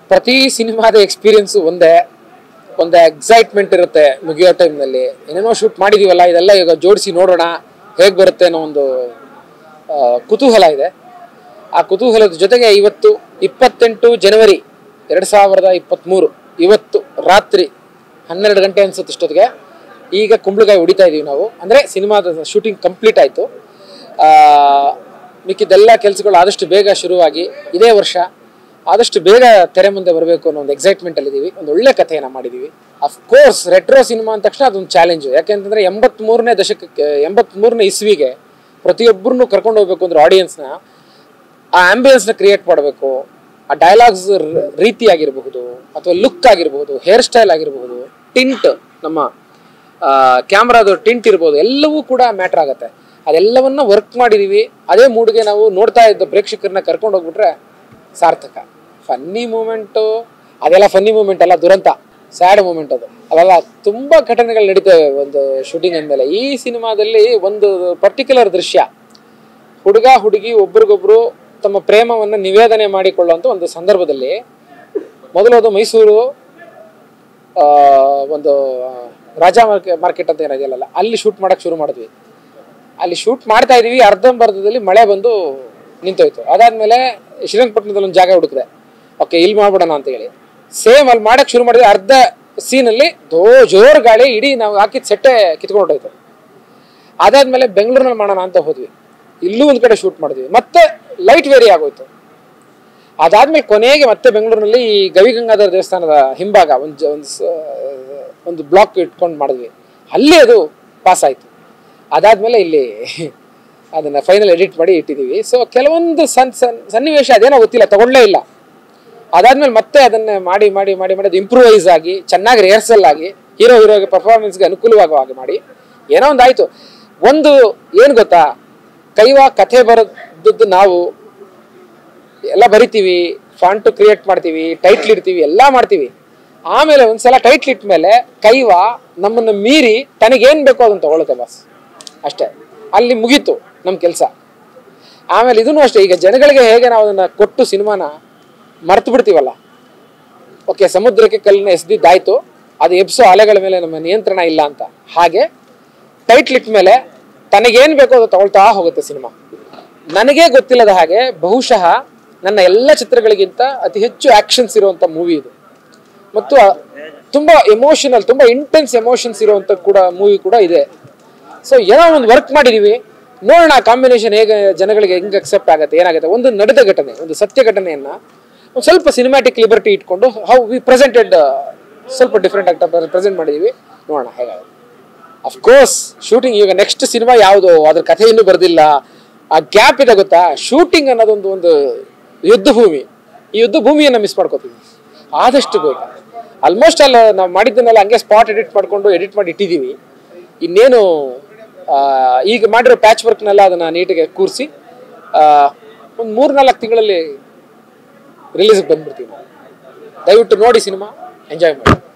ಪ್ರತಿ ಸಿನಿಮಾದ ಎಕ್ಸ್ಪೀರಿಯನ್ಸು ಒಂದೇ ಒಂದು ಎಕ್ಸೈಟ್ಮೆಂಟ್ ಇರುತ್ತೆ ಮುಗಿಯೋ ಟೈಮ್ನಲ್ಲಿ ಏನೇನೋ ಶೂಟ್ ಮಾಡಿದೀವಲ್ಲ ಇದೆಲ್ಲ ಈಗ ಜೋಡಿಸಿ ನೋಡೋಣ ಹೇಗೆ ಬರುತ್ತೆ ಅನ್ನೋ ಒಂದು ಆ, ಕುತೂಹಲ ಇದೆ ಆ ಕುತೂಹಲದ ಜೊತೆಗೆ ಇವತ್ತು ಇಪ್ಪತ್ತೆಂಟು ಜನವರಿ ಎರಡು ಸಾವಿರದ ಇಪ್ಪತ್ತ್ಮೂರು ಇವತ್ತು ರಾತ್ರಿ ಹನ್ನೆರಡು ಗಂಟೆ ಅನ್ಸುತ್ತೆ ಇಷ್ಟೊತ್ತಿಗೆ ಈಗ ಕುಂಬಳಕಾಯಿ ಹೊಡಿತಾ ಇದೀವಿ ನಾವು ಅಂದರೆ ಸಿನಿಮಾದ ಶೂಟಿಂಗ್ ಕಂಪ್ಲೀಟ್ ಆಯಿತು ಮಿಕ್ಕಿದ್ದೆಲ್ಲ ಕೆಲಸಗಳು ಆದಷ್ಟು ಬೇಗ ಶುರುವಾಗಿ ಇದೇ ವರ್ಷ ಆದಷ್ಟು ಬೇಗ ತೆರೆ ಮುಂದೆ ಬರಬೇಕು ಅನ್ನೋ ಒಂದು ಎಕ್ಸೈಟ್ಮೆಂಟ್ ಅಲ್ಲಿ ಇದೀವಿ ಒಂದು ಒಳ್ಳೆ ಕಥೆಯನ್ನ ಮಾಡಿದೀವಿ ಅಫ್ಕೋರ್ಸ್ ರೆಟ್ರೋ ಸಿನಿಮಾ ಅಂದ ತಕ್ಷಣ ಅದೊಂದು ಚಾಲೆಂಜ್ ಯಾಕೆಂತಂದ್ರೆ ಎಂಬತ್ ಮೂರನೇ ದಶಕಕ್ಕೆ ಎಂಬತ್ ಮೂರನೇ ಇಸ್ವಿಗೆ ಪ್ರತಿಯೊಬ್ಬರನ್ನು ಕರ್ಕೊಂಡು ಹೋಗ್ಬೇಕು ಅಂದ್ರೆ ಆಡಿಯನ್ಸ್ನ ಆ ಆಂಬಿಯನ್ಸ್ನ ಕ್ರಿಯೇಟ್ ಮಾಡಬೇಕು ಆ ಡೈಲಾಗ್ಸ್ ರೀತಿ ಆಗಿರಬಹುದು ಅಥವಾ ಲುಕ್ ಆಗಿರಬಹುದು ಹೇರ್ ಸ್ಟೈಲ್ ಆಗಿರಬಹುದು ಟಿಂಟ್ ನಮ್ಮ ಕ್ಯಾಮ್ರಾದ ಟಿಂಟ್ ಇರ್ಬೋದು ಎಲ್ಲವೂ ಕೂಡ ಮ್ಯಾಟ್ರ್ ಆಗುತ್ತೆ ಅದೆಲ್ಲವನ್ನ ವರ್ಕ್ ಮಾಡಿದೀವಿ ಅದೇ ಮೂಡ್ಗೆ ನಾವು ನೋಡ್ತಾ ಇದ್ದ ಪ್ರೇಕ್ಷಕರನ್ನ ಕರ್ಕೊಂಡು ಹೋಗ್ಬಿಟ್ರೆ ಸಾರ್ಥಕ ಫನ್ನಿ ಮೂಮೆಂಟು ಅದೆಲ್ಲ ಫನ್ನಿ ಮೂಮೆಂಟ್ ಅಲ್ಲ ದುರಂತ ಸ್ಯಾಡ್ ಮೂಮೆಂಟ್ ಅದು ಅವೆಲ್ಲ ತುಂಬಾ ಘಟನೆಗಳು ನಡೀತವೆ ಒಂದು ಶೂಟಿಂಗ್ ಅಂದಮೇಲೆ ಈ ಸಿನಿಮಾದಲ್ಲಿ ಒಂದು ಪರ್ಟಿಕ್ಯುಲರ್ ದೃಶ್ಯ ಹುಡುಗ ಹುಡುಗಿ ಒಬ್ರಿಗೊಬ್ರು ತಮ್ಮ ಪ್ರೇಮವನ್ನು ನಿವೇದನೆ ಮಾಡಿಕೊಳ್ಳುವಂಥ ಒಂದು ಸಂದರ್ಭದಲ್ಲಿ ಮೊದಲು ಅದು ಮೈಸೂರು ಆ, ಒಂದು ಆ, ರಾಜ ಮಾರ್ಕೆ ಮಾರ್ಕೆಟ್ ಅಂತ ಏನಿದೆಯಲ್ಲ ಅಲ್ಲಿ ಶೂಟ್ ಮಾಡಕ್ ಶುರು ಮಾಡಿದ್ವಿ ಅಲ್ಲಿ ಶೂಟ್ ಮಾಡ್ತಾ ಇದೀವಿ ಅರ್ಧಂಬರ್ಧದಲ್ಲಿ ಮಳೆ ಬಂದು ನಿಂತೋಯ್ತು ಅದಾದ್ಮೇಲೆ ಶ್ರೀರಂಗಪಟ್ಟಣದಲ್ಲಿ ಒಂದು ಜಾಗ ಹುಡುಕಿದೆ ಓಕೆ ಇಲ್ಲಿ ಮಾಡ್ಬಿಡೋಣ ಅಂತ ಹೇಳಿ ಸೇಮ್ ಅಲ್ಲಿ ಮಾಡಕ್ ಶುರು ಮಾಡಿದ್ವಿ ಅರ್ಧ ಸೀನಲ್ಲಿ ದೋ ಜೋರ್ ಗಾಳಿ ಇಡೀ ನಾವು ಹಾಕಿದ ಸೆಟ್ಟೆ ಕಿತ್ಕೊಂಡು ಹೊರ್ಟೋಯ್ತು ಅದಾದ್ಮೇಲೆ ಬೆಂಗಳೂರಿನಲ್ಲಿ ಮಾಡೋಣ ಅಂತ ಹೋದ್ವಿ ಇಲ್ಲೂ ಒಂದ್ ಕಡೆ ಶೂಟ್ ಮಾಡಿದ್ವಿ ಮತ್ತೆ ಲೈಟ್ ವೇರಿ ಆಗೋಯ್ತು ಅದಾದ್ಮೇಲೆ ಕೊನೆಗೆ ಮತ್ತೆ ಬೆಂಗಳೂರಿನಲ್ಲಿ ಈ ಗವಿಗಂಗಾಧರ ದೇವಸ್ಥಾನದ ಹಿಂಭಾಗ ಒಂದು ಜ- ಒಂದು ಸ- ಒಂದು ಬ್ಲಾಕ್ ಇಟ್ಕೊಂಡು ಮಾಡಿದ್ವಿ ಅಲ್ಲಿ ಅದು ಪಾಸ್ ಆಯ್ತು ಅದಾದ್ಮೇಲೆ ಇಲ್ಲಿ ಅದನ್ನ ಫೈನಲ್ ಎಡಿಟ್ ಮಾಡಿ ಇಟ್ಟಿದ್ದೀವಿ ಸೊ ಕೆಲವೊಂದು ಸನ್ ಸನ್ ಸನ್ನಿವೇಶ ಅದೇನೋ ಗೊತ್ತಿಲ್ಲ ತಗೊಳ್ಳೇ ಇಲ್ಲ ಅದಾದ್ಮೇಲೆ ಮತ್ತೆ ಅದನ್ನ ಮಾಡಿ ಮಾಡಿ ಮಾಡಿ ಮಾಡಿ ಅದು ಇಂಪ್ರೂವೈಸ್ ಆಗಿ ಚೆನ್ನಾಗಿ ರಿಹರ್ಸಲ್ ಆಗಿ ಹೀರೋ ಹೀರೋಗೆ ಪರ್ಫಾರ್ಮೆನ್ಸ್ಗೆ ಅನುಕೂಲವಾಗುವ ಹಾಗೆ ಮಾಡಿ ಏನೋ ಒಂದು ಆಯ್ತು ಒಂದು ಏನು ಗೊತ್ತಾ ಕೈವಾ ಕಥೆ ಬರೋದದ್ದು ನಾವು ಎಲ್ಲ ಬರಿತೀವಿ ಫಾಂಟು ಕ್ರಿಯೇಟ್ ಮಾಡ್ತೀವಿ ಟೈಟ್ಲ್ ಇಡ್ತೀವಿ ಎಲ್ಲ ಮಾಡ್ತೀವಿ ಆಮೇಲೆ ಒಂದ್ಸಲ ಟೈಟ್ಲ್ ಇಟ್ಟ ಮೇಲೆ ಕೈವ ನಮ್ಮನ್ನು ಮೀರಿ ತನಗೇನು ಬೇಕೋ ಅದನ್ನು ತಗೊಳುತ್ತೆ ಬಾಸ್ ಅಷ್ಟೇ ಅಲ್ಲಿ ಮುಗೀತು ನಮ್ಮ ಕೆಲಸ ಆಮೇಲೆ ಇದನ್ನು ಅಷ್ಟೇ ಈಗ ಜನಗಳಿಗೆ ಹೇಗೆ ನಾವು ಅದನ್ನ ಕೊಟ್ಟು ಸಿನಿಮಾನ ಮರ್ತು ಬಿಡ್ತೀವಲ್ಲ ಓಕೆ ಸಮುದ್ರಕ್ಕೆ ಕಲ್ಲನ್ನ ಎಸ್ದಿದ್ದಾಯ್ತು ಅದು ಎಬ್ಸೋ ಅಲೆಗಳ ಮೇಲೆ ನಮ್ಮ ನಿಯಂತ್ರಣ ಇಲ್ಲ ಅಂತ ಹಾಗೆ ಟೈಟ್ಲ್ ಇಟ್ಟ ಮೇಲೆ ತನಗೇನು ಬೇಕೋ ಅದು ತಗೊಳ್ತಾ ಹೋಗುತ್ತೆ ಸಿನಿಮಾ ನನಗೆ ಗೊತ್ತಿಲ್ಲದ ಹಾಗೆ ಬಹುಶಃ ನನ್ನ ಎಲ್ಲ ಚಿತ್ರಗಳಿಗಿಂತ ಅತಿ ಹೆಚ್ಚು ಆಕ್ಷನ್ಸ್ ಇರುವಂತ ಮೂವಿ ಇದು ಮತ್ತು ಆ- ತುಂಬಾ ಎಮೋಷನಲ್ ತುಂಬಾ ಇಂಟೆನ್ಸ್ ಎಮೋಷನ್ಸ್ ಇರುವಂತ ಕೂಡ ಮೂವಿ ಕೂಡ ಇದೆ ಸೊ ಏನೋ ಒಂದು ವರ್ಕ್ ಮಾಡಿದೀವಿ ನೋಡೋಣ ಕಾಂಬಿನೇಷನ್ ಹೇಗೆ ಜನಗಳಿಗೆ ಹೆಂಗೆ ಅಕ್ಸೆಪ್ಟ್ ಆಗುತ್ತೆ ಏನಾಗುತ್ತೆ ಒಂದು ನಡೆದ ಘಟನೆ ಒಂದು ಸತ್ಯ ಘಟನೆಯನ್ನ ಒಂದು ಸ್ವಲ್ಪ ಸಿನಿಮ್ಯಾಟಿಕ್ ಲಿಬರ್ಟಿ ಇಟ್ಕೊಂಡು ಹೌ ವಿ ಪ್ರೆಸೆಂಟೆಡ್ ಸ್ವಲ್ಪ ಡಿಫ್ರೆಂಟ್ ಆಗ್ತಾ ಪ್ರೆಸೆಂಟ್ ಮಾಡಿದೀವಿ ನೋಡೋಣ ಹೇಗಾಗುತ್ತೆ ಅಫ್ಕೋರ್ಸ್ ಶೂಟಿಂಗ್ ಈಗ ನೆಕ್ಸ್ಟ್ ಸಿನಿಮಾ ಯಾವುದು ಅದ್ರ ಕಥೆ ಇನ್ನೂ ಬರ್ದಿಲ್ಲ ಆ ಗ್ಯಾಪ್ ಇದೆ ಗೊತ್ತಾ ಶೂಟಿಂಗ್ ಅನ್ನೋದೊಂದು ಒಂದು ಯುದ್ಧ ಭೂಮಿ ಈ ಯುದ್ಧ ಭೂಮಿಯನ್ನು ಮಿಸ್ ಮಾಡ್ಕೋತೀವಿ ಆದಷ್ಟು ಬೇಗ ಆಲ್ಮೋಸ್ಟ್ ಅಲ್ಲ ನಾವು ಮಾಡಿದ್ದನ್ನೆಲ್ಲ ಹಂಗೆ ಸ್ಪಾಟ್ ಎಡಿಟ್ ಮಾಡ್ಕೊಂಡು ಎಡಿಟ್ ಮಾಡಿ ಇಟ್ಟಿದ್ದೀವಿ ಇನ್ನೇನು ಆ, ಈಗ ಮಾಡಿರೋ ಪ್ಯಾಚ್ ವರ್ಕ್ನೆಲ್ಲ ಅದನ್ನ ನೀಟಿಗೆ ಕೂರಿಸಿ ಒಂದು ಮೂರು ನಾಲ್ಕು ತಿಂಗಳಲ್ಲಿ ರಿಲೀಸ್ಗೆ ಬಂದ್ಬಿಡ್ತೀವಿ ನಾವು ದಯವಿಟ್ಟು ನೋಡಿ ಸಿನಿಮಾ ಎಂಜಾಯ್ ಮಾಡಿ